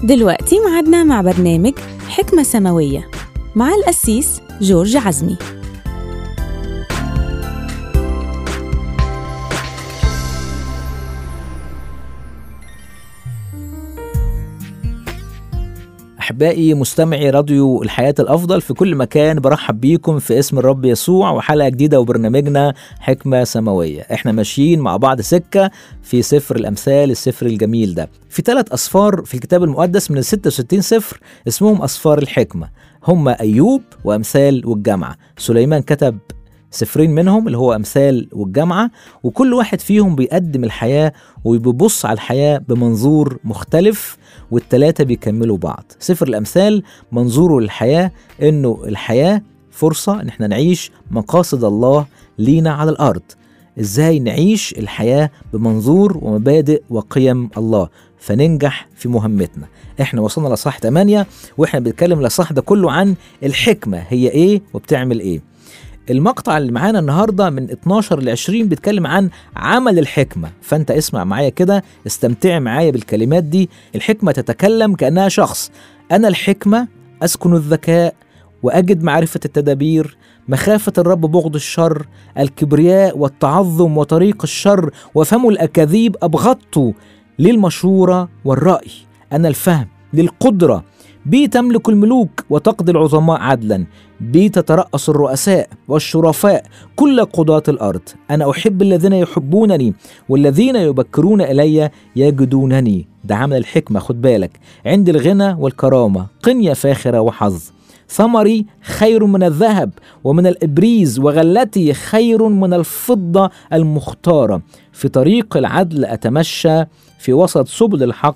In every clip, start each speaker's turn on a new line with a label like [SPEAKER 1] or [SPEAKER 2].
[SPEAKER 1] دلوقتي معادنا مع برنامج حكمة سماوية مع القسيس جورج عزمي
[SPEAKER 2] أحبائي مستمعي راديو الحياة الأفضل في كل مكان برحب بيكم في اسم الرب يسوع وحلقة جديدة وبرنامجنا حكمة سماوية احنا ماشيين مع بعض سكة في سفر الأمثال السفر الجميل ده في ثلاث أصفار في الكتاب المقدس من ال 66 سفر اسمهم أصفار الحكمة هم أيوب وأمثال والجامعة سليمان كتب سفرين منهم اللي هو أمثال والجامعة وكل واحد فيهم بيقدم الحياة وبيبص على الحياة بمنظور مختلف والتلاتة بيكملوا بعض سفر الأمثال منظوره للحياة إنه الحياة فرصة إن احنا نعيش مقاصد الله لينا على الأرض إزاي نعيش الحياة بمنظور ومبادئ وقيم الله فننجح في مهمتنا احنا وصلنا لصح 8 واحنا بنتكلم لصح ده كله عن الحكمة هي ايه وبتعمل ايه المقطع اللي معانا النهارده من 12 ل 20 بيتكلم عن عمل الحكمه فانت اسمع معايا كده استمتع معايا بالكلمات دي الحكمه تتكلم كانها شخص انا الحكمه اسكن الذكاء واجد معرفه التدابير مخافه الرب بغض الشر الكبرياء والتعظم وطريق الشر وفم الاكاذيب ابغضت للمشوره والراي انا الفهم للقدره بي تملك الملوك وتقضي العظماء عدلا بي تترأس الرؤساء والشرفاء كل قضاة الأرض أنا أحب الذين يحبونني والذين يبكرون إلي يجدونني ده عمل الحكمة خد بالك عند الغنى والكرامة قنية فاخرة وحظ ثمري خير من الذهب ومن الإبريز وغلتي خير من الفضة المختارة في طريق العدل أتمشى في وسط سبل الحق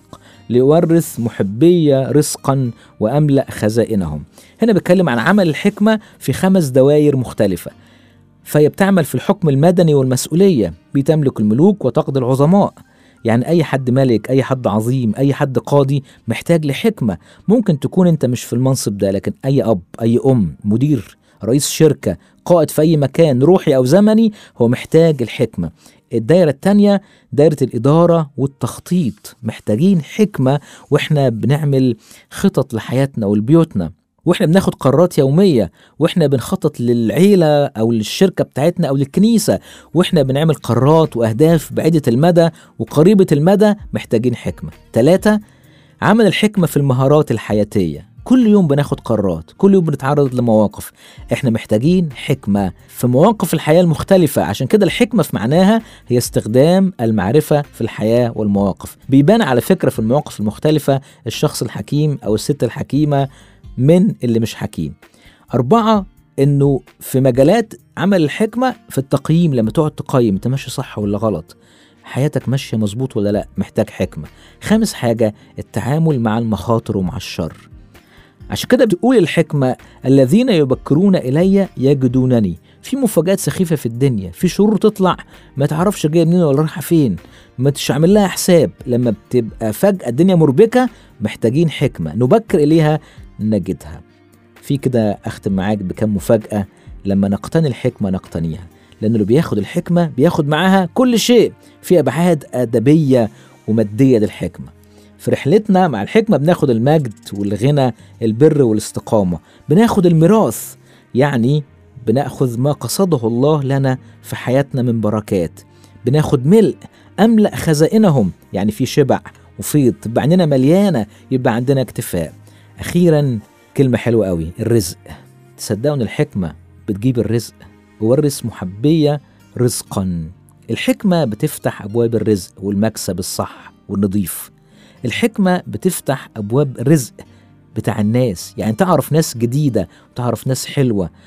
[SPEAKER 2] ليورث محبية رزقا وأملأ خزائنهم هنا بيتكلم عن عمل الحكمة في خمس دوائر مختلفة فهي بتعمل في الحكم المدني والمسؤولية بتملك الملوك وتقضي العظماء يعني أي حد ملك أي حد عظيم أي حد قاضي محتاج لحكمة ممكن تكون أنت مش في المنصب ده لكن أي أب أي أم مدير رئيس شركة قائد في أي مكان روحي أو زمني هو محتاج الحكمة الدايرة التانية دايرة الإدارة والتخطيط محتاجين حكمة وإحنا بنعمل خطط لحياتنا ولبيوتنا واحنا بناخد قرارات يوميه واحنا بنخطط للعيله او للشركه بتاعتنا او للكنيسه واحنا بنعمل قرارات واهداف بعيده المدى وقريبه المدى محتاجين حكمه. ثلاثه عمل الحكمه في المهارات الحياتيه كل يوم بناخد قرارات كل يوم بنتعرض لمواقف احنا محتاجين حكمة في مواقف الحياة المختلفة عشان كده الحكمة في معناها هي استخدام المعرفة في الحياة والمواقف بيبان على فكرة في المواقف المختلفة الشخص الحكيم أو الست الحكيمة من اللي مش حكيم أربعة إنه في مجالات عمل الحكمة في التقييم لما تقعد تقيم أنت ماشي صح ولا غلط حياتك ماشية مظبوط ولا لا محتاج حكمة خامس حاجة التعامل مع المخاطر ومع الشر عشان كده بتقول الحكمة الذين يبكرون إلي يجدونني في مفاجآت سخيفة في الدنيا في شرور تطلع ما تعرفش جاية منين ولا رايحة فين ما تعمل لها حساب لما بتبقى فجأة الدنيا مربكة محتاجين حكمة نبكر إليها نجدها في كده أختم معاك بكم مفاجأة لما نقتني الحكمة نقتنيها لأن اللي بياخد الحكمة بياخد معاها كل شيء في أبعاد أدبية ومادية للحكمة في رحلتنا مع الحكمة بناخد المجد والغنى البر والاستقامة بناخد الميراث يعني بناخذ ما قصده الله لنا في حياتنا من بركات بناخد ملء أملأ خزائنهم يعني في شبع وفيض تبقى عندنا مليانة يبقى عندنا اكتفاء أخيرا كلمة حلوة قوي الرزق تصدقوا إن الحكمة بتجيب الرزق ورث محبية رزقا الحكمة بتفتح أبواب الرزق والمكسب الصح والنظيف الحكمة بتفتح أبواب الرزق بتاع الناس يعني تعرف ناس جديدة وتعرف ناس حلوة